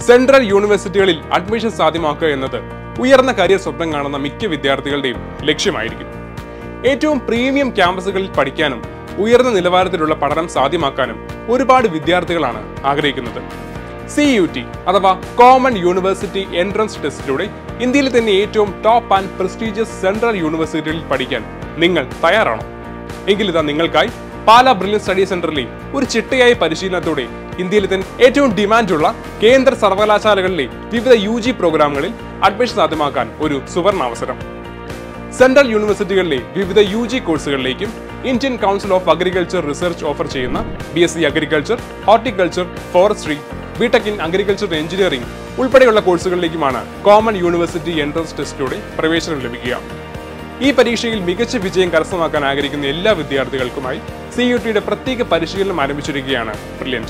central യൂണിവേഴ്സിറ്റികളിൽ admission സാധ്യമാക്കുക എന്നത് ഉയർന്ന കരിയർ സ്വപ്നം കാണുന്ന മിക്ക വിദ്യാർത്ഥികളുടെയും ലക്ഷ്യമായിരിക്കും ഏറ്റവും പ്രീമിയം ക്യാമ്പസുകളിൽ പഠിക്കാനും ഉയർന്ന നിലവാരത്തിലുള്ള പഠനം സാധ്യമാക്കാനും ഒരുപാട് വിദ്യാർത്ഥികളാണ് ആഗ്രഹിക്കുന്നത് സി യു ടി അഥവാ കോമൺ യൂണിവേഴ്സിറ്റി എൻട്രൻസ് ടെസ്റ്റിലൂടെ ഇന്ത്യയിലെ തന്നെ ഏറ്റവും ടോപ്പ് ആൻഡ് പ്രസ്റ്റീജിയസ് സെൻട്രൽ യൂണിവേഴ്സിറ്റികളിൽ പഠിക്കാൻ നിങ്ങൾ തയ്യാറാണോ എങ്കിൽ ഇതാ നിങ്ങൾക്കായി പാലാ ബ്രില്യൻ സ്റ്റഡി സെന്ററിലെ ഒരു ചിട്ടയായ പരിശീലനത്തോടെ ഇന്ത്യയിലെ തന്നെ ഏറ്റവും ഡിമാൻഡുള്ള കേന്ദ്ര സർവകലാശാലകളിലെ വിവിധ യു ജി പ്രോഗ്രാമുകളിൽ അഡ്മിഷൻ സാധ്യമാക്കാൻ ഒരു സുവർണ അവസരം സെൻട്രൽ യൂണിവേഴ്സിറ്റികളിലെ വിവിധ യു ജി കോഴ്സുകളിലേക്കും Indian Council of Agriculture Research offer ചെയ്യുന്ന B S C agriculture horticulture forestry B Tech in agriculture engineering ഉൾപ്പെടെയുള്ള കോഴ്സുകളിലേക്കുമാണ് കോമൺ യൂണിവേഴ്സിറ്റി എൻട്രൻസ് ടെസ്റ്റിലൂടെ പ്രവേശനം ലഭിക്കുക ഈ പരീക്ഷയിൽ മികച്ച വിജയം കരസ്ഥമാക്കാൻ ആഗ്രഹിക്കുന്ന എല്ലാ വിദ്യാർത്ഥികൾക്കുമായി സി യു ടിയുടെ പ്രത്യേക പരിശീലനം ആരംഭിച്ചിരിക്കുകയാണ് ബ്രില്യൻറ്റ്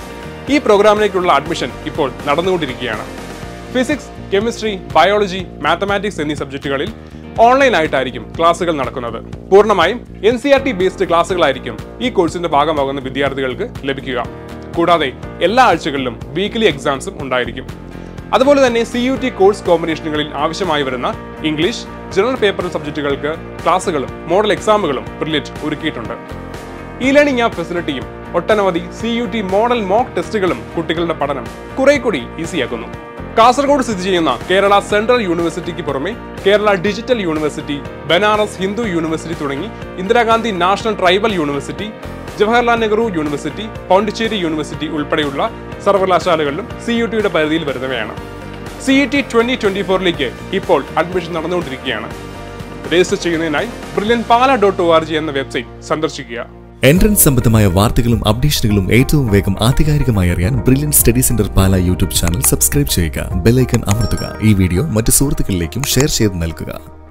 ഈ പ്രോഗ്രാമിലേക്കുള്ള അഡ്മിഷൻ ഇപ്പോൾ നടന്നുകൊണ്ടിരിക്കുകയാണ് ഫിസിക്സ് കെമിസ്ട്രി ബയോളജി മാത്തമാറ്റിക്സ് എന്നീ സബ്ജക്റ്റുകളിൽ ഓൺലൈനായിട്ടായിരിക്കും ക്ലാസുകൾ നടക്കുന്നത് പൂർണ്ണമായും N C R T based ക്ലാസുകളായിരിക്കും ഈ കോഴ്സിന്റെ ഭാഗമാകുന്ന വിദ്യാർത്ഥികൾക്ക് ലഭിക്കുക കൂടാതെ എല്ലാ ആഴ്ചകളിലും വീക്ക്ലി എക്സാംസും ഉണ്ടായിരിക്കും അതുപോലെ തന്നെ സി യു ടി കോഴ്സ് കോമ്പിനേഷനുകളിൽ ആവശ്യമായി വരുന്ന ഇംഗ്ലീഷ് ജനറൽ പേപ്പർ സബ്ജക്റ്റുകൾക്ക് ക്ലാസുകളും മോഡൽ എക്സാമുകളും ബ്രില്യറ്റ് ഒരുക്കിയിട്ടുണ്ട് ഇ ലേണിംഗ് ആപ്പ് ഫെസിലിറ്റിയും ഒട്ടനവധി C U T model mock ടെസ്റ്റുകളും കുട്ടികളുടെ പഠനം കുറെ കൂടി ഈസിയാക്കുന്നു കാസർഗോഡ് സ്ഥിതി ചെയ്യുന്ന കേരള സെൻട്രൽ യൂണിവേഴ്സിറ്റിക്ക് പുറമെ Kerala Digital University Banaras Hindu University തുടങ്ങി Indira Gandhi National Tribal University Jawaharlal Nehru University Pondicherry University ഉൾപ്പെടെയുള്ള സർവകലാശാലകളിലും സി യു ടിയുടെ പരിധിയിൽ വരുന്നവയാണ് C E T twenty twenty ഫോറിലേക്ക് ഇപ്പോൾ അഡ്മിഷൻ നടന്നുകൊണ്ടിരിക്കുകയാണ് രജിസ്റ്റർ ചെയ്യുന്നതിനായി Brilliant Pala dot O R G എന്ന വെബ്സൈറ്റ് സന്ദർശിക്കുക എൻട്രൻസ് സംബന്ധമായ വാർത്തകളും അപ്ഡേഷനുകളും ഏറ്റവും വേഗം ആധികാരികമായി അറിയാൻ Brilliant Study Centre Pala YouTube channel subscribe ചെയ്യുക ബെല്ലൈക്കൺ അമർത്തുക ഈ വീഡിയോ മറ്റ് സുഹൃത്തുക്കളിലേക്കും ഷെയർ ചെയ്ത് നൽകുക